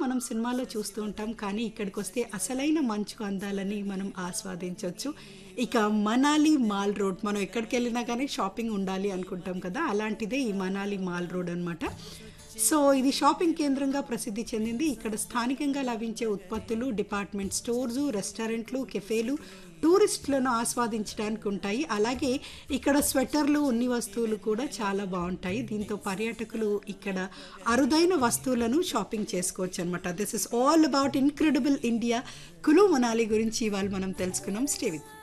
మనం సినిమాలో చూస్తూ ఉంటాం కానీ ఇక్కడికి వస్తే అసలైన మంచు అందాలని మనం ఆస్వాదించవచ్చు ఇక మనాలి మాల్ రోడ్ మనం ఎక్కడికి వెళ్ళినా కానీ షాపింగ్ ఉండాలి అనుకుంటాం కదా అలాంటిదే ఈ మనాలి మాల్ రోడ్ అనమాట సో ఇది షాపింగ్ కేంద్రంగా ప్రసిద్ధి చెందింది ఇక్కడ స్థానికంగా లభించే ఉత్పత్తులు డిపార్ట్మెంట్ స్టోర్స్ రెస్టారెంట్లు కెఫేలు టూరిస్టులను ఆస్వాదించడానికి ఉంటాయి అలాగే ఇక్కడ స్వెటర్లు ఉన్ని వస్తువులు కూడా చాలా బాగుంటాయి దీంతో పర్యాటకులు ఇక్కడ అరుదైన వస్తువులను షాపింగ్ చేసుకోవచ్చు అనమాట this is all about Incredible India Kullu Manali గురించి ఇవాళ మనం తెలుసుకున్నాం స్టే విత్